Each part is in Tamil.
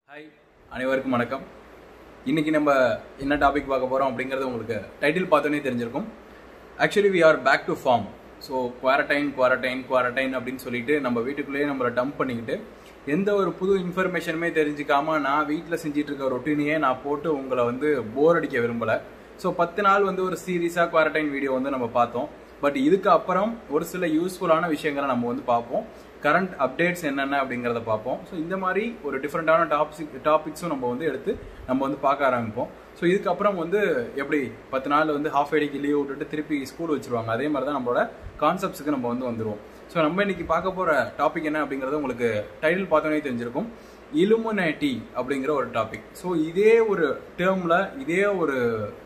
ஹாய் அனைவருக்கும் வணக்கம் இன்னைக்கு நம்ம என்ன டாபிக் பார்க்க போகிறோம் அப்படிங்கிறது உங்களுக்கு டைட்டில் பார்த்தோன்னே தெரிஞ்சிருக்கும் actually we are back to farm so quarantine quarantine quarantine அப்படின்னு சொல்லிட்டு நம்ம வீட்டுக்குள்ளேயே நம்மளை டம்ப் பண்ணிக்கிட்டு எந்த ஒரு புது இன்ஃபர்மேஷனுமே தெரிஞ்சுக்காம நான் வீட்டில் செஞ்சிட்டு இருக்க ரொட்டீனையே நான் போட்டு உங்களை வந்து போர் அடிக்க விரும்பலை ஸோ பத்து நாள் வந்து ஒரு சீரியஸாக குவாரண்டைன் வீடியோ வந்து நம்ம பார்த்தோம் பட் இதுக்கு அப்புறம் ஒரு சில யூஸ்ஃபுல்லான விஷயங்களை நம்ம வந்து பார்ப்போம் கரண்ட் அப்டேட்ஸ் என்னென்ன அப்படிங்கிறத பார்ப்போம் ஸோ இந்த மாதிரி ஒரு டிஃப்ரெண்ட்டான டாபிக் டாபிக்ஸும் நம்ம வந்து எடுத்து நம்ம வந்து பார்க்க ஆரம்பிப்போம் ஸோ இதுக்கப்புறம் வந்து எப்படி பத்து நாள் வந்து ஹாஃப் ஐடிக்கு லீவ் விட்டுட்டு திருப்பி ஸ்கூல் வச்சிருவாங்க அதே மாதிரி தான் நம்மளோட கான்செப்ட்ஸுக்கு நம்ம வந்து வந்துருவோம் ஸோ நம்ம இன்னைக்கு பார்க்க போகிற டாபிக் என்ன அப்படிங்கிறது உங்களுக்கு டைட்டில் பார்த்தோன்னே தெரிஞ்சிருக்கும் இலுமினேட்டி அப்படிங்கிற ஒரு டாபிக் ஸோ இதே ஒரு டேர்மில் இதே ஒரு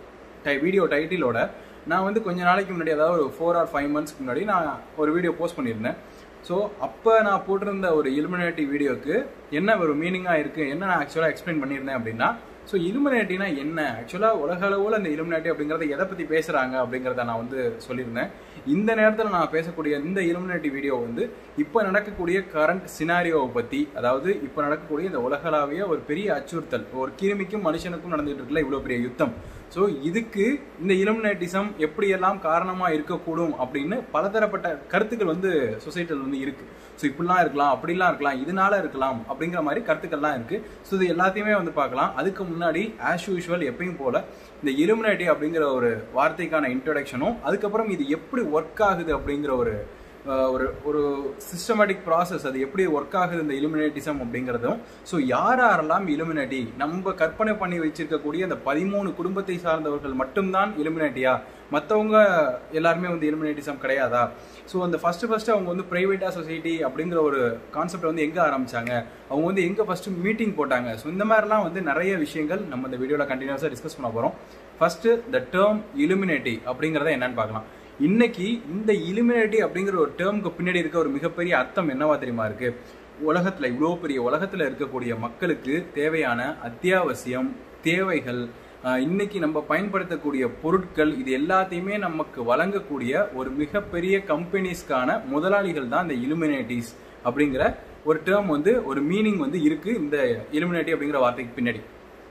டை வீடியோ டைட்டிலோட நான் வந்து கொஞ்ச நாளைக்கு முன்னாடி அதாவது ஒரு ஃபோர் ஆர் ஃபைவ் மந்த்ஸ்க்கு முன்னாடி நான் ஒரு வீடியோ போஸ்ட் பண்ணியிருந்தேன் ஸோ அப்போ நான் போட்டிருந்த ஒரு இலுமினேட்டி வீடியோக்கு என்ன ஒரு மீனிங்காக இருக்குது என்ன நான் ஆக்சுவலாக எக்ஸ்பிளைன் பண்ணியிருந்தேன் அப்படின்னா ஸோ இலுமினேட்டினா என்ன ஆக்சுவலாக உலக அளவில் இந்த இலுமினேட்டி அப்படிங்கிறத எதை பற்றி பேசுகிறாங்க அப்படிங்கிறத நான் வந்து சொல்லியிருந்தேன் இந்த நேரத்தில் நான் பேசக்கூடிய இந்த இலுமினேட்டி வீடியோ வந்து இப்போ நடக்கக்கூடிய கரண்ட் சினாரியோவை பற்றி அதாவது இப்போ நடக்கக்கூடிய இந்த உலகளாவிய ஒரு பெரிய அச்சுறுத்தல் ஒரு கிருமிக்கும் மனுஷனுக்கும் நடந்துகிட்டு இருக்குல்ல இவ்வளோ பெரிய யுத்தம் ஸோ இதுக்கு இந்த இலுமினேட்டிசம் எப்படியெல்லாம் காரணமாக இருக்கக்கூடும் அப்படின்னு பலதரப்பட்ட கருத்துக்கள் வந்து சொசைட்டியில் வந்து இருக்கு ஸோ இப்படிலாம் இருக்கலாம் அப்படிலாம் இருக்கலாம் இதனால இருக்கலாம் அப்படிங்கிற மாதிரி கருத்துக்கள்லாம் இருக்கு ஸோ இது எல்லாத்தையுமே வந்து பார்க்கலாம் அதுக்கு முன்னாடி ஆஸ் யூஷுவல் எப்பயும் போல இந்த இலுமினேட்டி அப்படிங்கிற ஒரு வார்த்தைக்கான இன்ட்ரடக்ஷனும் அதுக்கப்புறம் இது எப்படி ஒர்க் ஆகுது அப்படிங்கிற ஒரு ஒரு ஒரு சிஸ்டமேட்டிக் ப்ராசஸ் அது எப்படி ஒர்க் ஆகுது இந்த இலுமினேட்டிசம் அப்படிங்கிறதும் ஸோ யார் யாரெல்லாம் இலுமினேட்டி நம்ம கற்பனை பண்ணி வச்சிருக்கக்கூடிய அந்த பதிமூணு குடும்பத்தை சார்ந்தவர்கள் மட்டும்தான் இலுமினேட்டியா மற்றவங்க எல்லாருமே வந்து இலுமினேட்டிசம் கிடையாதா ஸோ அந்த ஃபர்ஸ்ட் ஃபர்ஸ்ட் அவங்க வந்து பிரைவேட்டா சொசைட்டி அப்படிங்கிற ஒரு கான்செப்ட் வந்து எங்கே ஆரம்பிச்சாங்க அவங்க வந்து எங்கே ஃபர்ஸ்ட் மீட்டிங் போட்டாங்க ஸோ இந்த மாதிரிலாம் வந்து நிறைய விஷயங்கள் நம்ம இந்த வீடியோவில் கண்டினியூஸாக டிஸ்கஸ் பண்ண போகிறோம் ஃபர்ஸ்ட் த டேர்ம் இலுமினேட்டி அப்படிங்கிறத என்னன்னு பார்க்கலாம் இன்னைக்கு இந்த இலுமினேட்டி அப்படிங்கிற ஒரு டேர்முக்கு பின்னாடி இருக்க ஒரு மிகப்பெரிய அர்த்தம் என்னவா தெரியுமா இருக்கு உலகத்துல இவ்வளோ பெரிய உலகத்துல இருக்கக்கூடிய மக்களுக்கு தேவையான அத்தியாவசியம் தேவைகள் இன்னைக்கு நம்ம பயன்படுத்தக்கூடிய பொருட்கள் இது எல்லாத்தையுமே நமக்கு வழங்கக்கூடிய ஒரு மிகப்பெரிய கம்பெனிஸ்க்கான முதலாளிகள் தான் இந்த இலுமினேட்டிஸ் அப்படிங்கிற ஒரு டேர்ம் வந்து ஒரு மீனிங் வந்து இருக்கு இந்த இலுமினேட்டி அப்படிங்கிற வார்த்தைக்கு பின்னாடி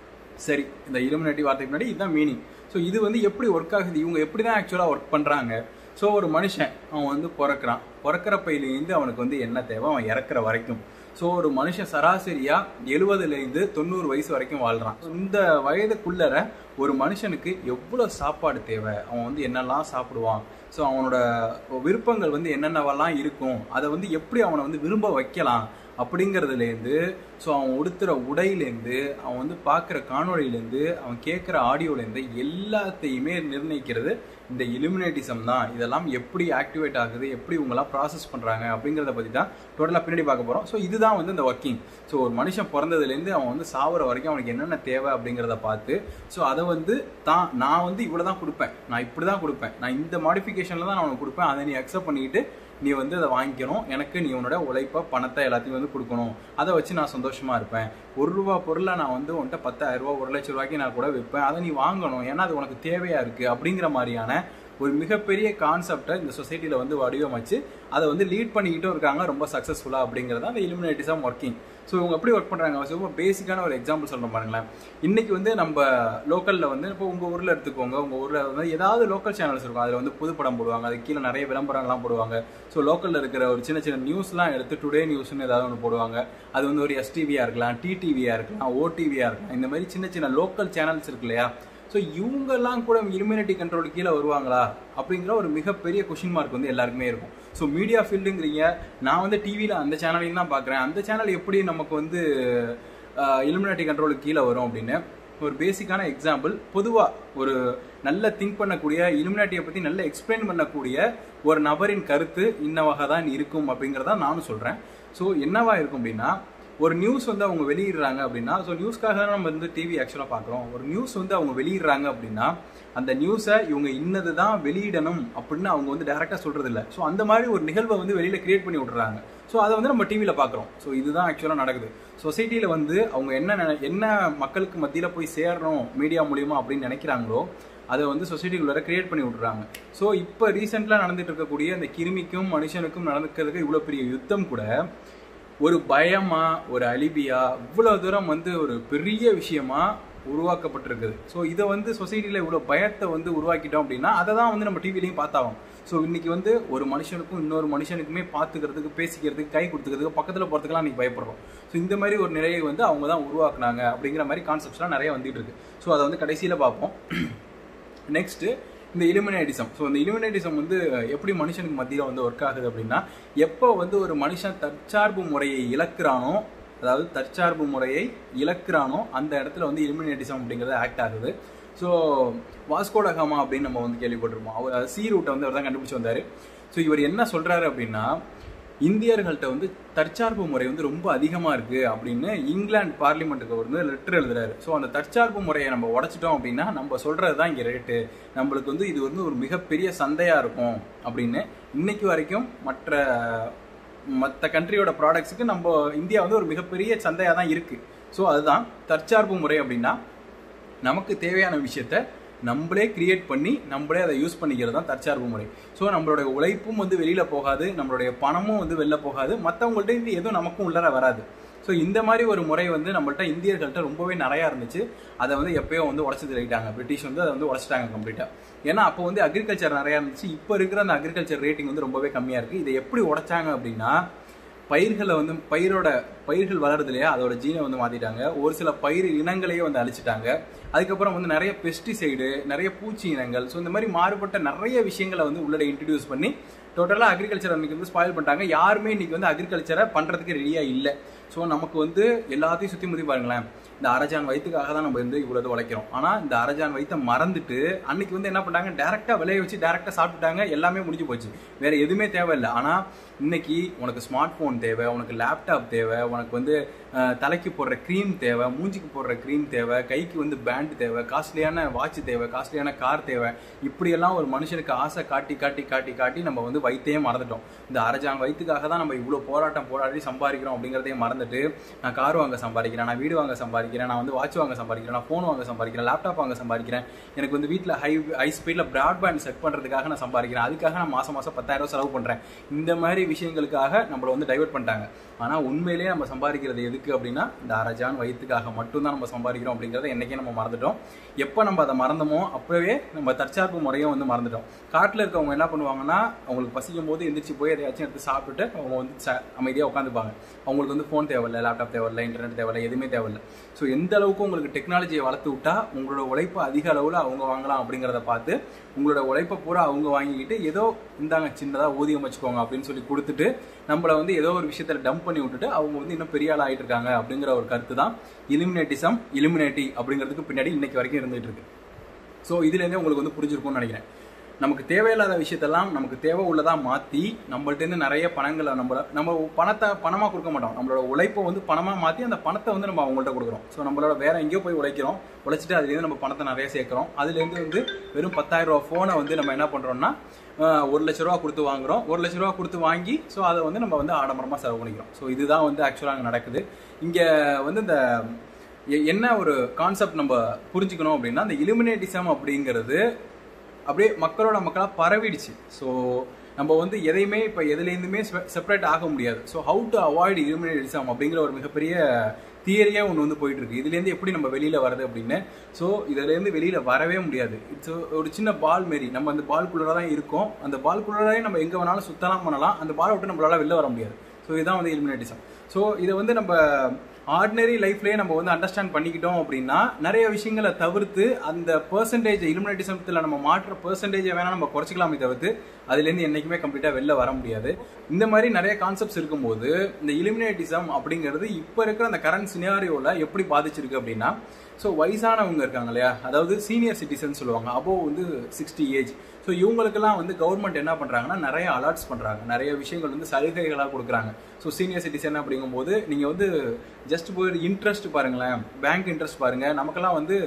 சரி இந்த இலுமினேட்டி வார்த்தைக்கு முன்னாடி இதுதான் மீனிங் ஸோ இது வந்து எப்படி ஒர்க் ஆகுது இவங்க எப்படி தான் ஆக்சுவலாக ஒர்க் பண்ணுறாங்க ஸோ ஒரு மனுஷன் அவன் வந்து பிறக்கிறான் பிறக்கிறப்பையிலேருந்து அவனுக்கு வந்து என்ன தேவை அவன் இறக்குற வரைக்கும் ஸோ ஒரு மனுஷன் சராசரியாக எழுபதுலேருந்து தொண்ணூறு வயசு வரைக்கும் வாழ்கிறான் இந்த வயதுக்குள்ளர ஒரு மனுஷனுக்கு எவ்வளோ சாப்பாடு தேவை அவன் வந்து என்னெல்லாம் சாப்பிடுவான் ஸோ அவனோட விருப்பங்கள் வந்து என்னென்னவெல்லாம் இருக்கும் அதை வந்து எப்படி அவனை வந்து விரும்ப வைக்கலாம் அப்படிங்கிறதுலேருந்து ஸோ அவன் உடுத்துகிற உடையிலேருந்து அவன் வந்து பார்க்குற காணொலியிலேருந்து அவன் கேட்குற ஆடியோலேருந்து எல்லாத்தையுமே நிர்ணயிக்கிறது இந்த இலுமினேட்டிசம் தான் இதெல்லாம் எப்படி ஆக்டிவேட் ஆகுது எப்படி இவங்கெல்லாம் ப்ராசஸ் பண்ணுறாங்க அப்படிங்கிறத பற்றி தான் டோட்டலாக பின்னாடி பார்க்க போகிறோம் ஸோ இதுதான் வந்து இந்த ஒர்க்கிங் ஸோ ஒரு மனுஷன் பிறந்ததுலேருந்து அவன் வந்து சாவர வரைக்கும் அவனுக்கு என்னென்ன தேவை அப்படிங்கிறத பார்த்து ஸோ அதை வந்து தான் நான் வந்து இவ்வளோ தான் கொடுப்பேன் நான் இப்படி தான் கொடுப்பேன் நான் இந்த மாடிஃபிகேஷனில் தான் நான் அவனுக்கு கொடுப்பேன் அதை நீ அக்செப்ட் பண்ணிக்கிட்டு நீ வந்து அதை வாங்கிக்கணும் எனக்கு நீ உன்னோட உழைப்பை பணத்தை எல்லாத்தையும் வந்து கொடுக்கணும் அதை வச்சு நான் சந்தோஷமா இருப்பேன் ஒரு ரூபா பொருளை நான் வந்து உன்ட்ட பத்தாயிரம் ரூபா ஒரு லட்ச ரூபாய்க்கு நான் கூட விற்பேன் அதை நீ வாங்கணும் ஏன்னா அது உனக்கு தேவையா இருக்கு அப்படிங்கிற மாதிரியான ஒரு மிகப்பெரிய கான்செப்டை இந்த சொசைட்டியில் வந்து வடிவமைச்சு அதை வந்து லீட் பண்ணிக்கிட்டும் இருக்காங்க ரொம்ப சக்ஸஸ்ஃபுல்லாக அப்படிங்கிறது அந்த இலுமினேட்டிஸ் ஒர்க்கிங் ஸோ இவங்க எப்படி ஒர்க் பண்ணுறாங்க ரொம்ப பேசிக்கான ஒரு எக்ஸாம்பிள் சொல்கிறேன் பாருங்களேன் இன்னைக்கு வந்து நம்ம லோக்கலில் வந்து இப்போ உங்கள் ஊரில் எடுத்துக்கோங்க உங்கள் ஊரில் வந்து ஏதாவது லோக்கல் சேனல்ஸ் இருக்கும் அதில் வந்து புதுப்படம் போடுவாங்க அது கீழே நிறைய விளம்பரங்கள்லாம் போடுவாங்க ஸோ லோக்கலில் இருக்கிற ஒரு சின்ன சின்ன நியூஸ்லாம் எடுத்து டுடே நியூஸ்னு ஏதாவது ஒன்று போடுவாங்க அது வந்து ஒரு எஸ்டிவியாக இருக்கலாம் டிடிவியாக இருக்கலாம் ஓடிவியாக இருக்கலாம் இந்த மாதிரி சின்ன சின்ன லோக்கல் சேனல்ஸ் இருக்கு இல்லையா ஸோ இவங்கெல்லாம் கூட இலுமினிட்டி கண்ட்ரோல் கீழே வருவாங்களா அப்படிங்கிற ஒரு மிகப்பெரிய கொஷின் மார்க் வந்து எல்லாருக்குமே இருக்கும் ஸோ மீடியா ஃபீல்டுங்கிறீங்க நான் வந்து டிவியில் அந்த சேனலையும் தான் பார்க்குறேன் அந்த சேனல் எப்படி நமக்கு வந்து இலுமினாட்டி கண்ட்ரோலுக்கு கீழே வரும் அப்படின்னு ஒரு பேசிக்கான எக்ஸாம்பிள் பொதுவாக ஒரு நல்ல திங்க் பண்ணக்கூடிய இலுமினாட்டியை பற்றி நல்ல எக்ஸ்பிளைன் பண்ணக்கூடிய ஒரு நபரின் கருத்து இன்னவகை தான் இருக்கும் அப்படிங்கிறத நானும் சொல்கிறேன் ஸோ என்னவா இருக்கும் அப்படின்னா ஒரு நியூஸ் வந்து அவங்க வெளியிடுறாங்க அப்படின்னா ஸோ நியூஸ்க்காக தான் நம்ம வந்து டிவி ஆக்சுவலாக பார்க்குறோம் ஒரு நியூஸ் வந்து அவங்க வெளியிடுறாங்க அப்படின்னா அந்த நியூஸை இவங்க இன்னது தான் வெளியிடணும் அப்படின்னு அவங்க வந்து டேரெக்டாக சொல்கிறது இல்லை ஸோ அந்த மாதிரி ஒரு நிகழ்வை வந்து வெளியில் கிரியேட் பண்ணி விட்றாங்க ஸோ அதை வந்து நம்ம டிவியில் பார்க்குறோம் ஸோ இதுதான் ஆக்சுவலாக நடக்குது சொசைட்டியில் வந்து அவங்க என்ன என்ன மக்களுக்கு மத்தியில் போய் சேரணும் மீடியா மூலியமா அப்படின்னு நினைக்கிறாங்களோ அதை வந்து சொசைட்டிக்குள்ளார கிரியேட் பண்ணி விட்றாங்க ஸோ இப்போ ரீசெண்டாக நடந்துட்டு இருக்கக்கூடிய இந்த கிருமிக்கும் மனுஷனுக்கும் நடந்துக்கிறதுக்கு இவ்வளோ பெரிய யுத்தம் கூட ஒரு பயமா ஒரு அலிபியா இவ்வளோ தூரம் வந்து ஒரு பெரிய விஷயமா உருவாக்கப்பட்டிருக்குது ஸோ இதை வந்து சொசைட்டியில் இவ்வளோ பயத்தை வந்து உருவாக்கிட்டோம் அப்படின்னா அதை தான் வந்து நம்ம டிவிலையும் பார்த்தாகும் ஸோ இன்னைக்கு வந்து ஒரு மனுஷனுக்கும் இன்னொரு மனுஷனுக்குமே பார்த்துக்கிறதுக்கு பேசிக்கிறதுக்கு கை கொடுத்துக்கிறதுக்கு பக்கத்தில் போகிறதுக்குலாம் நீ பயப்படுறோம் ஸோ இந்த மாதிரி ஒரு நிலையை வந்து அவங்க தான் உருவாக்குனாங்க அப்படிங்கிற மாதிரி கான்செப்ட்ஸ்லாம் நிறைய வந்துட்டு இருக்கு ஸோ அதை வந்து கடைசியில் பார்ப்போம் நெக்ஸ்ட்டு இந்த இலுமினேட்டிசம் ஸோ இந்த இலுமினேட்டிசம் வந்து எப்படி மனுஷனுக்கு மத்தியில் வந்து ஒர்க் ஆகுது அப்படின்னா எப்போ வந்து ஒரு மனுஷன் தற்சார்பு முறையை இழக்கிறானோ அதாவது தற்சார்பு முறையை இழக்கிறானோ அந்த இடத்துல வந்து இலுமினேட்டிசம் அப்படிங்கிறது ஆக்ட் ஆகுது ஸோ வாஸ்கோடகாமா அப்படின்னு நம்ம வந்து கேள்விப்பட்டிருப்போம் அவர் சி ரூட்டை வந்து அவர் தான் கண்டுபிடிச்சு வந்தார் ஸோ இவர் என்ன சொல்கிறாரு அப்படின்னா இந்தியர்கள்ட்ட வந்து தற்சார்பு முறை வந்து ரொம்ப அதிகமாக இருக்குது அப்படின்னு இங்கிலாந்து பார்லிமெண்ட்டுக்கு வந்து லெட்டர் எழுதுறாரு ஸோ அந்த தற்சார்பு முறையை நம்ம உடைச்சிட்டோம் அப்படின்னா நம்ம சொல்கிறது தான் இங்கே ரேட்டு நம்மளுக்கு வந்து இது வந்து ஒரு மிகப்பெரிய சந்தையாக இருக்கும் அப்படின்னு இன்னைக்கு வரைக்கும் மற்ற மற்ற கண்ட்ரியோட ப்ராடக்ட்ஸுக்கு நம்ம இந்தியா வந்து ஒரு மிகப்பெரிய சந்தையாக தான் இருக்குது ஸோ அதுதான் தற்சார்பு முறை அப்படின்னா நமக்கு தேவையான விஷயத்த நம்மளே கிரியேட் பண்ணி நம்மளே அதை யூஸ் பண்ணிக்கிறது தான் தற்சார்பு முறை ஸோ நம்மளுடைய உழைப்பும் வந்து வெளியில் போகாது நம்மளுடைய பணமும் வந்து வெளில போகாது மற்றவங்கள்ட்ட இருந்து எதுவும் நமக்கும் உள்ளர வராது ஸோ இந்த மாதிரி ஒரு முறை வந்து நம்மள்ட்ட இந்தியர்கள்ட்ட ரொம்பவே நிறையா இருந்துச்சு அதை வந்து எப்பயோ வந்து உடச்சி தள்ளிட்டாங்க பிரிட்டிஷ் வந்து அதை வந்து உடச்சிட்டாங்க கம்ப்ளீட்டாக ஏன்னா அப்போ வந்து அக்ரிகல்ச்சர் நிறையா இருந்துச்சு இப்போ இருக்கிற அந்த அக்ரிகல்ச்சர் ரேட்டிங் வந்து ரொம்பவே கம்மியாக இருக்குது இதை எப்படி உடைச்சாங்க அப்படின்னா பயிர்களை வந்து பயிரோட பயிர்கள் வளருது இல்லையா அதோட ஜீனை வந்து மாத்திட்டாங்க ஒரு சில பயிர் இனங்களையே வந்து அழிச்சிட்டாங்க அதுக்கப்புறம் வந்து நிறைய பெஸ்டிசைடு நிறைய பூச்சி இனங்கள் ஸோ இந்த மாதிரி மாறுபட்ட நிறைய விஷயங்களை வந்து உள்ளே இன்ட்ரடியூஸ் பண்ணி டோட்டலாக அக்ரிகல்ச்சர் அன்னைக்கு வந்து ஸ்பாயில் பண்ணிட்டாங்க யாருமே இன்னைக்கு வந்து அக்ரிகல்ச்சரை பண்ணுறதுக்கு ரெடியாக இல்லை ஸோ நமக்கு வந்து எல்லாத்தையும் சுற்றி முற்றி பாருங்களேன் இந்த அரஜான் வயிற்றுக்காக தான் நம்ம வந்து இவ்வளவு உழைக்கிறோம் ஆனால் இந்த அரஜான் வயிற்றை மறந்துட்டு அன்னைக்கு வந்து என்ன பண்ணாங்க டேரெக்டாக விளைய வச்சு டேரெக்டாக சாப்பிட்டுட்டாங்க எல்லாமே முடிஞ்சு போச்சு வேற எதுவுமே தேவையில்லை ஆனால் இன்னைக்கு உனக்கு ஸ்மார்ட் ஃபோன் தேவை உனக்கு லேப்டாப் தேவை உனக்கு வந்து தலைக்கு போடுற க்ரீம் தேவை மூஞ்சிக்கு போடுற க்ரீம் தேவை கைக்கு வந்து பேண்ட் தேவை காஸ்ட்லியான வாட்ச் தேவை காஸ்ட்லியான கார் தேவை இப்படியெல்லாம் ஒரு மனுஷனுக்கு ஆசை காட்டி காட்டி காட்டி காட்டி நம்ம வந்து வயிற்றையே மறந்துட்டோம் இந்த அரஜான் வயிற்றுக்காக தான் நம்ம இவ்வளோ போராட்டம் போராடி சம்பாதிக்கிறோம் அப்படிங்கிறதையும் மறந்துட்டு நான் கார் வாங்க சம்பாதிக்கிறேன் நான் வீடு வாங்க சம்பாதிக்கிறேன் நான் வந்து வாட்ச் வாங்க சம்பாதிக்கிறேன் நான் ஃபோன் வாங்க சம்பாதிக்கிறேன் லேப்டாப் வாங்க சம்பாதிக்கிறேன் எனக்கு வந்து வீட்டில் ஹை ஹை ஸ்பீடில் ப்ராட்பேண்ட் செட் பண்ணுறதுக்காக நான் சம்பாதிக்கிறேன் அதுக்காக நான் மாதம் மாதம் பத்தாயிரம் செலவு பண்ணுறேன் இந்த மாதிரி விஷயங்களுக்காக நம்மளை வந்து டைவர்ட் பண்ணிட்டாங்க ஆனால் உண்மையிலேயே நம்ம சம்பாதிக்கிறது எதுக்கு அப்படின்னா இந்த அரஜான் வயிற்றுக்காக மட்டும்தான் நம்ம சம்பாதிக்கிறோம் அப்படிங்கிறத என்றைக்கே நம்ம மறந்துட்டோம் எப்போ நம்ம அதை மறந்தோமோ அப்போவே நம்ம தற்சார்பு முறையும் வந்து மறந்துட்டோம் காட்டில் இருக்கவங்க என்ன பண்ணுவாங்கன்னா அவங்களுக்கு பசிக்கும் போது எந்திரிச்சு போய் எதையாச்சும் எடுத்து சாப்பிட்டுட்டு அவங்க வந்து அமைதியாக உட்காந்துப்பாங்க அவங்களுக்கு வந்து ஃபோன் தேவையில்லை லேப்டாப் தேவையில்லை இன்டர்நெட் தேவையில்லை எதுவுமே தேவையில்லை ஸோ எந்த அளவுக்கு உங்களுக்கு டெக்னாலஜியை வளர்த்து விட்டா உங்களோட உழைப்பு அதிக அளவில் அவங்க வாங்கலாம் அப்படிங்கிறத பார்த்து உங்களோட உழைப்பை பூரா அவங்க வாங்கிக்கிட்டு ஏதோ இந்தாங்க சின்னதாக ஊதியம் வச்சுக்கோங்க அப்படின்னு சொல்லி கொடுத்துட்டு நம்மளை வந்து ஏதோ ஒரு விஷயத்தில் டம்ப் பண்ணி விட்டுட்டு அவங்க வந்து இன்னும் பெரிய ஆள் ஆகிட்டு இருக்காங்க அப்படிங்கிற ஒரு கருத்து தான் இலிமினேட்டிசம் இலிமினேட்டி அப்படிங்கிறதுக்கு பின்னாடி இன்னைக்கு வரைக்கும் இருந்துகிட்டு இருக்கு ஸோ இதுலேருந்தே உங்களுக்கு வந்து புரிஞ்சிருக்கும்னு நினைக்கிறேன் நமக்கு தேவையில்லாத விஷயத்தெல்லாம் நமக்கு தேவை உள்ளதா மாற்றி நம்மள்ட்டேருந்து நிறைய பணங்களை நம்ம நம்ம பணத்தை பணமாக கொடுக்க மாட்டோம் நம்மளோட உழைப்பை வந்து பணமாக மாற்றி அந்த பணத்தை வந்து நம்ம அவங்கள்ட்ட கொடுக்குறோம் ஸோ நம்மளோட வேற எங்கேயோ போய் உழைக்கிறோம் உழைச்சிட்டு அதுலேருந்து நம்ம பணத்தை நிறைய சேர்க்குறோம் அதுலேருந்து வந்து வெறும் பத்தாயிரம் ரூபா ஃபோனை வந்து நம்ம என்ன பண்ணுறோம்னா ஒரு லட்ச ரூபா கொடுத்து வாங்குறோம் ஒரு லட்ச ரூபா கொடுத்து வாங்கி ஸோ அதை வந்து நம்ம வந்து ஆடம்பரமாக செலவு பண்ணிக்கிறோம் ஸோ இதுதான் வந்து ஆக்சுவலாக அங்கே நடக்குது இங்கே வந்து இந்த என்ன ஒரு கான்செப்ட் நம்ம புரிஞ்சுக்கணும் அப்படின்னா இந்த இலுமினேட்டிசம் அப்படிங்கிறது அப்படியே மக்களோட மக்களாக பரவிடுச்சு ஸோ நம்ம வந்து எதையுமே இப்போ எதுலேருந்துமே செப்பரேட் ஆக முடியாது so how to avoid illuminatism அப்படிங்கிற ஒரு மிகப்பெரிய தியரியே ஒன்று வந்து போயிட்டு இருக்கு இதுலேருந்து எப்படி நம்ம வெளியில் வருது அப்படின்னு ஸோ இதுலேருந்து வெளியில் வரவே முடியாது இட்ஸ் ஒரு சின்ன பால் மாரி நம்ம அந்த பால்குள்ளே தான் இருக்கோம் அந்த பால்குள்ளே நம்ம எங்கே வேணாலும் சுத்தலாம் பண்ணலாம் அந்த பாலை விட்டு நம்மளால வெளில வர முடியாது ஸோ இதுதான் வந்து இலுமினேட்டிசம் ஸோ இதை வந்து நம்ம ஆர்டினரி லைஃப்லேயே நம்ம வந்து அண்டர்ஸ்டாண்ட் பண்ணிக்கிட்டோம் அப்படின்னா நிறைய விஷயங்களை தவிர்த்து அந்த பர்சன்டேஜ் இலுமினேட்டிசத்தில் நம்ம மாற்ற பர்சன்டேஜை வேணால் நம்ம குறைச்சிக்கலாமே தவிர்த்து அதுலேருந்து என்றைக்குமே கம்ப்ளீட்டாக வெளில வர முடியாது இந்த மாதிரி நிறைய கான்செப்ட்ஸ் இருக்கும்போது இந்த இலுமினேட்டிசம் அப்படிங்கிறது இப்போ இருக்கிற அந்த கரண்ட் சினாரியோவில் எப்படி பாதிச்சிருக்கு அப்படின்னா ஸோ வயசானவங்க இருக்காங்க இல்லையா அதாவது சீனியர் சிட்டிசன் சொல்லுவாங்க அபோவ் வந்து சிக்ஸ்டி ஏஜ் ஸோ இவங்களுக்கெல்லாம் வந்து கவர்மெண்ட் என்ன பண்ணுறாங்கன்னா நிறைய அலர்ட்ஸ் பண்ணுறாங்க நிறைய விஷயங்கள் வந்து சலுகைகளாக கொடுக்குறாங்க ஸோ சீனியர் சிட்டிசன் அப்படிங்கும்போது நீங்கள் வந்து ஜஸ்ட் போய் இன்ட்ரெஸ்ட் பாருங்களேன் பேங்க் இன்ட்ரெஸ்ட் பாருங்கள் நமக்கெல்லாம் வந்து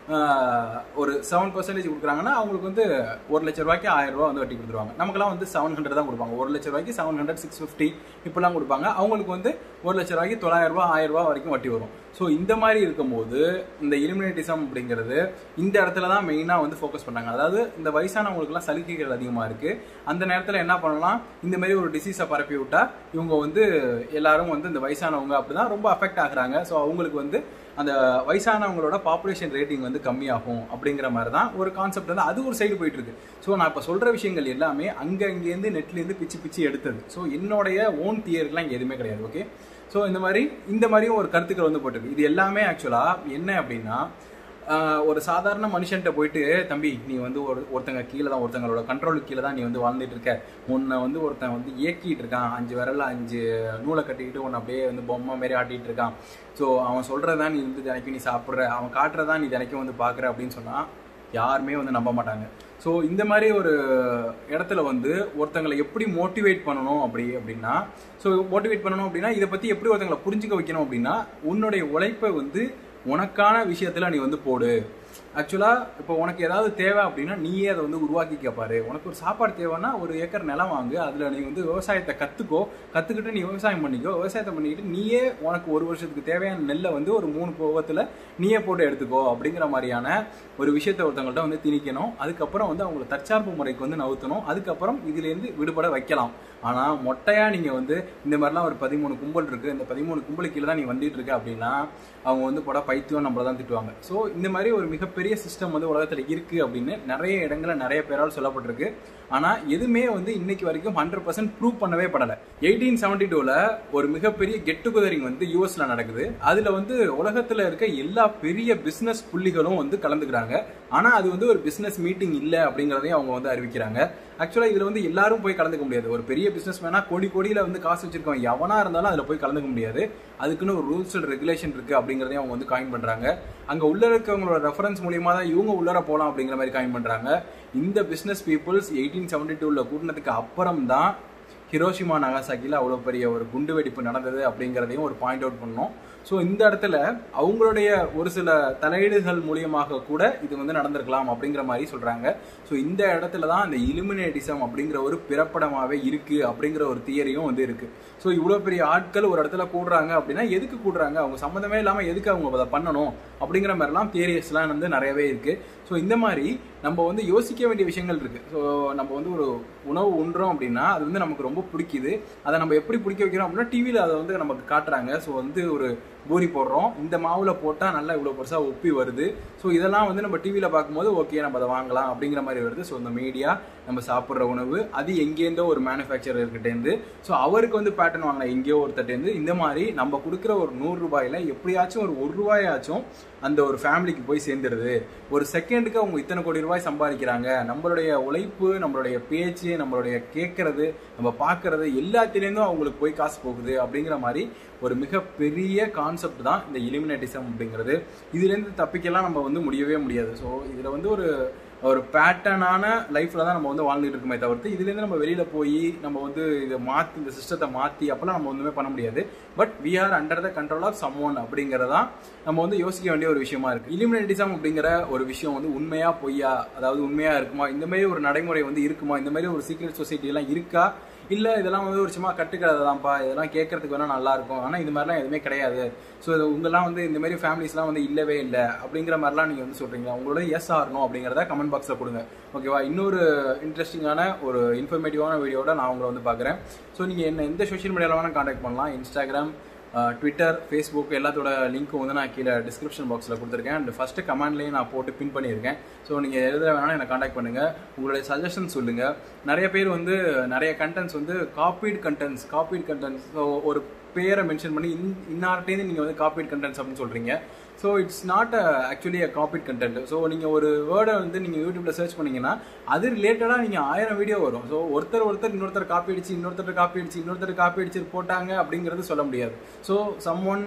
ஆஹ், ஒரு செவன் பர்சன்டேஜ் கொடுக்குறாங்கன்னா அவங்களுக்கு வந்து ஒரு லட்ச ரூபாய்க்கு ஆயிரம் ரூபாய் வந்து வட்டி கொடுத்துருவாங்க நமக்கெல்லாம் வந்து செவன் ஹண்ட்ரட் தான் கொடுப்பாங்க ஒரு லட்ச ரூபாய்க்கு செவன் ஹண்ட்ரட் சிக்ஸ் ஃபிஃப்டி இப்படிலாம் கொடுப்பாங்க அவங்களுக்கு வந்து ஒரு லட்ச ரூபாய்க்கு தொள்ளாயிரம் ரூபாய் ஆயிரம் ரூபாய் வரைக்கும் வட்டி வரும் ஸோ இந்த மாதிரி இருக்கும்போது இந்த இலிமினேட்டிசம் அப்படிங்கிறது இந்த இடத்துல தான் மெயினாக வந்து ஃபோக்கஸ் பண்ணாங்க அதாவது இந்த வயசானவங்களுக்குலாம் சலுகைகள் அதிகமாக இருக்கு அந்த நேரத்தில் என்ன பண்ணலாம் இந்த மாதிரி ஒரு டிசீஸை பரப்பி விட்டா இவங்க வந்து எல்லாரும் வந்து இந்த வயசானவங்க அப்படிதான் ரொம்ப அஃபெக்ட் ஆகுறாங்க ஸோ அவங்களுக்கு வந்து அந்த வயசானவங்களோட பாப்புலேஷன் ரேட்டிங் வந்து கம்மியாகும் அப்படிங்கிற மாதிரி தான் ஒரு கான்செப்ட் வந்து அது ஒரு சைடு போயிட்டு இருக்கு ஸோ நான் இப்போ சொல்ற விஷயங்கள் எல்லாமே அங்க இங்கேருந்து நெட்லேருந்து பிச்சு பிச்சு எடுத்தது ஸோ என்னுடைய ஓன் தியரிலாம் இங்கே எதுவுமே கிடையாது ஓகே ஸோ இந்த மாதிரி இந்த மாதிரியும் ஒரு கருத்துக்கள் வந்து போட்டிருக்கு இது எல்லாமே ஆக்சுவலாக என்ன அப்படின்னா ஆஹ், ஒரு சாதாரண மனுஷன்ட்ட போயிட்டு தம்பி நீ வந்து ஒரு ஒருத்தங்க கீழே தான் ஒருத்தங்களோட கண்ட்ரோலுக்கு கீழே தான் நீ வந்து வாழ்ந்துட்டு இருக்க உன்னை வந்து ஒருத்தன் வந்து இயக்கிட்டு இருக்கான் அஞ்சு விரல்ல அஞ்சு நூலை கட்டிக்கிட்டு உன்னை அப்படியே வந்து பொம்மை மாரி ஆட்டிட்டு இருக்கான் ஸோ அவன் சொல்றதான் நீ வந்து தினைக்கும் நீ சாப்பிட்ற அவன் காட்டுறதான் நீ தினைக்கும் வந்து பார்க்குற அப்படின்னு சொன்னா யாருமே வந்து நம்ப மாட்டாங்க ஸோ இந்த மாதிரி ஒரு இடத்துல வந்து ஒருத்தங்களை எப்படி மோட்டிவேட் பண்ணணும் அப்படி அப்படின்னா ஸோ மோட்டிவேட் பண்ணணும் அப்படின்னா இதை பற்றி எப்படி ஒருத்தங்களை புரிஞ்சுக்க வைக்கணும் அப்படின்னா உன்னுடைய உழைப்பை வந்து உனக்கான விஷயத்துல நீ வந்து போடு ஆக்சுவலாக இப்போ உனக்கு ஏதாவது தேவை அப்படின்னா நீயே அதை வந்து உருவாக்கிக்க பாரு உனக்கு ஒரு சாப்பாடு தேவைன்னா ஒரு ஏக்கர் நிலம் வாங்கு அதில் நீ வந்து விவசாயத்தை கற்றுக்கோ கற்றுக்கிட்டு நீ விவசாயம் பண்ணிக்கோ விவசாயத்தை பண்ணிக்கிட்டு நீயே உனக்கு ஒரு வருஷத்துக்கு தேவையான நெல்லை வந்து ஒரு மூணு போகத்தில் நீயே போட்டு எடுத்துக்கோ அப்படிங்கிற மாதிரியான ஒரு விஷயத்தை ஒருத்தவங்கள்ட்ட வந்து திணிக்கணும் அதுக்கப்புறம் வந்து அவங்களை தற்சார்பு முறைக்கு வந்து நவுத்தணும் அதுக்கப்புறம் இதுலேருந்து விடுபட வைக்கலாம் ஆனால் மொட்டையாக நீங்கள் வந்து இந்த மாதிரிலாம் ஒரு பதிமூணு கும்பல் இருக்குது இந்த பதிமூணு கும்பலுக்கு கீழே தான் நீ வந்துட்டு இருக்க அப்படின்னா அவங்க வந்து போட பைத்தியம் நம்மள தான் திட்டுவாங்க ஸோ இந்த மாதிரி ஒரு மிகப்பெரிய சிஸ்டம் வந்து உலகத்தில் இருக்குது அப்படின்னு நிறைய இடங்களில் நிறைய பேரால் சொல்லப்பட்டிருக்கு ஆனால் எதுவுமே வந்து இன்னைக்கு வரைக்கும் ஹண்ட்ரட் பர்சன்ட் ப்ரூவ் பண்ணவே படலை எயிட்டீன் செவன்டி டூவில் ஒரு மிகப்பெரிய கெட் டுகெதரிங் வந்து யூஎஸ்ல நடக்குது அதில் வந்து உலகத்தில் இருக்க எல்லா பெரிய பிஸ்னஸ் புள்ளிகளும் வந்து கலந்துக்கிறாங்க ஆனால் அது வந்து ஒரு பிஸ்னஸ் மீட்டிங் இல்லை அப்படிங்கிறதையும் அவங்க வந்து அறிவிக்கிறாங்க ஆக்சுவலாக இதில் வந்து எல்லாரும் போய் கலந்துக்க முடியாது ஒரு பெரிய பிஸ்னஸ் மேனா கோடி கோடியில் வந்து காசு வச்சிருக்கவன் எவனா இருந்தாலும் அதில் போய் கலந்துக்க முடியாது அதுக்குன்னு ஒரு ரூல்ஸ் அண்ட் ரெகுலேஷன் இருக்கு அப்படிங்கிறதையும் அவங்க வந்து காயின் பண்றாங்க அங்க உள்ள இருக்கவங்களோட ரெஃபரன்ஸ் மூலியமா தான் இவங்க உள்ளர போகலாம் அப்படிங்கிற மாதிரி காயின் பண்றாங்க இந்த பிசினஸ் பீப்புள்ஸ் எயிட்டீன் செவன்டி டூல கூட்டினதுக்கு அப்புறம் தான் ஹிரோஷிமா நகாசாக்கியில் அவ்வளோ பெரிய ஒரு குண்டு வெடிப்பு நடந்தது அப்படிங்கிறதையும் ஒரு பாயிண்ட் அவுட் பண்ணோம் ஸோ இந்த இடத்துல அவங்களுடைய ஒரு சில தலையீடுகள் மூலியமாக கூட இது வந்து நடந்திருக்கலாம் அப்படிங்கிற மாதிரி சொல்றாங்க ஸோ இந்த இடத்துல தான் அந்த இலுமினேட்டிசம் அப்படிங்கிற ஒரு பிறப்படமாவே இருக்கு அப்படிங்கிற ஒரு தியரியும் வந்து இருக்கு ஸோ இவ்வளோ பெரிய ஆட்கள் ஒரு இடத்துல கூடுறாங்க அப்படின்னா எதுக்கு கூடுறாங்க அவங்க சம்மந்தமே இல்லாமல் எதுக்கு அவங்க அதை பண்ணணும் அப்படிங்கிற மாதிரிலாம் தியரிஸ்லாம் வந்து நிறையவே இருக்கு ஸோ இந்த மாதிரி நம்ம வந்து யோசிக்க வேண்டிய விஷயங்கள் இருக்கு ஸோ நம்ம வந்து ஒரு உணவு உண்றோம் அப்படின்னா அது வந்து நமக்கு ரொம்ப பிடிக்குது அதை நம்ம எப்படி பிடிக்க வைக்கிறோம் அப்படின்னா டிவியில் அதை வந்து நமக்கு காட்டுறாங்க ஸோ வந்து ஒரு பூரி போடுறோம் இந்த மாவுல போட்டால் நல்லா இவ்வளோ பெருசாக ஒப்பி வருது ஸோ இதெல்லாம் வந்து நம்ம டிவியில் பார்க்கும்போது ஓகே நம்ம அதை வாங்கலாம் அப்படிங்கிற மாதிரி வருது ஸோ இந்த மீடியா நம்ம சாப்பிட்ற உணவு அது எங்கேருந்தோ ஒரு மேனுஃபேக்சரர் கிட்டேருந்து ஸோ அவருக்கு வந்து பேட்டர்ன் வாங்கின எங்கேயோ ஒருத்தட்டேருந்து இந்த மாதிரி நம்ம கொடுக்குற ஒரு நூறு ரூபாயில எப்படியாச்சும் ஒரு ஒரு ரூபாயாச்சும் அந்த ஒரு ஃபேமிலிக்கு போய் சேர்ந்துருது ஒரு செகண்டுக்கு அவங்க இத்தனை கோடி ரூபாய் சம்பாதிக்கிறாங்க நம்மளுடைய உழைப்பு நம்மளுடைய பேச்சு நம்மளுடைய கேட்கறது நம்ம பார்க்கறது எல்லாத்திலேருந்தும் அவங்களுக்கு போய் காசு போகுது அப்படிங்கிற மாதிரி ஒரு மிகப்பெரிய கான்செப்ட் தான் இந்த இலிமினேட்டிசம் அப்படிங்கிறது இதுலேருந்து தப்பிக்கலாம் நம்ம வந்து முடியவே முடியாது ஸோ இதில் வந்து ஒரு ஒரு பேட்டர்னான லைஃப்ல தான் நம்ம வந்து வாழ்ந்துட்டு இருக்குமே தவிர்த்து இதுலேருந்து நம்ம வெளியில போய் நம்ம வந்து இதை மாற்றி இந்த சிஸ்டத்தை மாற்றி அப்பெல்லாம் நம்ம ஒன்றுமே பண்ண முடியாது but we are under the control of someone அப்படிங்கிறதா நம்ம வந்து யோசிக்க வேண்டிய ஒரு விஷயமா இருக்கு இலிமினேட்டிசம் அப்படிங்கிற ஒரு விஷயம் வந்து உண்மையா பொய்யா அதாவது உண்மையா இருக்குமா இந்த மாதிரி ஒரு நடைமுறை வந்து இருக்குமா இந்த மாதிரி ஒரு சீக்ரெட் சொசைட்டி எல்லாம் இருக்கா இல்ல இதெல்லாம் வந்து ஒரு சும்மா கட்டுக்கிறது தான்ப்பா இதெல்லாம் கேட்கறதுக்கு வேணா நல்லா இருக்கும் ஆனா இது மாதிரிலாம் எதுவுமே கிடையாது ஸோ உங்கெல்லாம் வந்து இந்த மாதிரி ஃபேமிலிஸ்லாம் வந்து இல்லவே இல்லை அப்படிங்கிற மாதிரிலாம் நீங்க வந்து சொல்றீங்க உங்களோட எஸ் ஆகணும் அப்படிங்கிறத கமெண்ட் பாக்ஸ்ல கொடுங்க ஓகேவா இன்னொரு இன்ட்ரெஸ்டிங்கான ஒரு இன்ஃபர்மேட்டிவான வீடியோட நான் உங்களை வந்து பார்க்குறேன் ஸோ நீங்க என்ன எந்த சோஷியல் மீடியாவில் வேணால் காண்டாக்ட் பண்ணலாம் இன்ஸ்டாகிராம் ட்விட்டர் ஃபேஸ்புக் எல்லாத்தோட லிங்க்கும் வந்து நான் கீழே டிஸ்கிரிப்ஷன் பாக்ஸில் கொடுத்துருக்கேன் அண்ட் ஃபஸ்ட்டு கமெண்ட்லேயும் நான் போட்டு பின் பண்ணியிருக்கேன் ஸோ நீங்கள் எழுத வேணாலும் என்னை காண்டாக்ட் பண்ணுங்கள் உங்களுடைய சஜஷன் சொல்லுங்கள் நிறைய பேர் வந்து நிறைய கண்டென்ட்ஸ் வந்து copied contents copied contents so ஒரு பேரை மென்ஷன் பண்ணி இன் இன்னார்ட்டேருந்து நீங்கள் வந்து காப்பீட் கண்டென்ட்ஸ் அப்படின்னு சொல்கிறீங்க so it's not actually a copied content so நீங்கள் ஒரு வேர்டை வந்து நீங்கள் யூடியூப்ல சர்ச் பண்ணீங்கன்னா அது ரிலேட்டடாக நீங்கள் ஆயிரம் வீடியோ வரும் ஸோ ஒருத்தர் ஒருத்தர் இன்னொருத்தர் காப்பி அடிச்சு இன்னொருத்தர் காப்பி அடிச்சு இன்னொருத்தர் காப்பி அடிச்சு போட்டாங்க அப்படிங்கிறது சொல்ல முடியாது ஸோ சம் ஒன்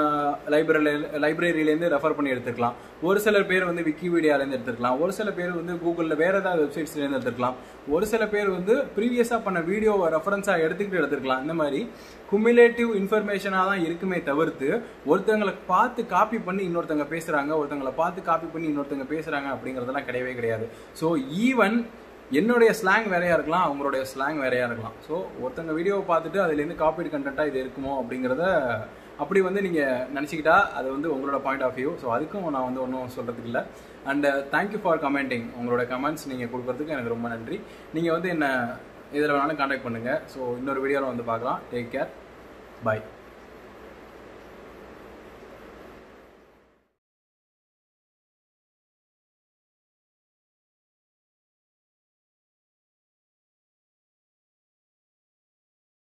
லைப்ரரி லைப்ரரியிலேருந்து ரெஃபர் பண்ணி எடுத்துக்கலாம் ஒரு சில பேர் வந்து விக்கிபீடியாலேருந்து எடுத்துக்கலாம் ஒரு சில பேர் வந்து கூகுளில் வேற ஏதாவது வெப்சைட்ஸ்லேருந்து எடுத்துக்கலாம் ஒரு சில பேர் வந்து ப்ரீவியஸாக பண்ண வீடியோவை ரெஃபரன்ஸாக எடுத்துக்கிட்டு எடுத்துக்கலாம் இந்த மாதிரி குமுலேட்டிவ் இன்ஃபர்மேஷனாக தான் இருக்குமே தவிர்த்து ஒருத்தங்களை பார்த்து காப்பி பண்ணி இன்னொருத்தங்க பேசுகிறாங்க ஒருத்தங்களை பார்த்து காப்பி பண்ணி இன்னொருத்தங்க பேசுகிறாங்க அப்படிங்கிறதெல்லாம் கிடையவே கிடையாது ஸோ ஈவன் என்னுடைய ஸ்லாங் வேறையா இருக்கலாம் அவங்களுடைய ஸ்லாங் வேறையா இருக்கலாம் ஸோ ஒருத்தங்க வீடியோவை பார்த்துட்டு அதுலேருந்து காப்பீடு கண்டென்ட்டாக இது இருக்குமோ அப்படிங்கிறத அப்படி வந்து நீங்கள் நினச்சிக்கிட்டா அது வந்து உங்களோட பாயிண்ட் ஆஃப் வியூ ஸோ அதுக்கும் நான் வந்து ஒன்றும் சொல்கிறதுக்கு இல்லை அண்ட் தேங்க்யூ ஃபார் கமெண்டிங் உங்களோட கமெண்ட்ஸ் நீங்கள் கொடுக்கறதுக்கு எனக்கு ரொம்ப நன்றி நீங்கள் வந்து என்ன இதில் வேணாலும் காண்டாக்ட் பண்ணுங்கள் ஸோ இன்னொரு வீடியோவில் வந்து பார்க்கலாம் டேக் கேர் பாய்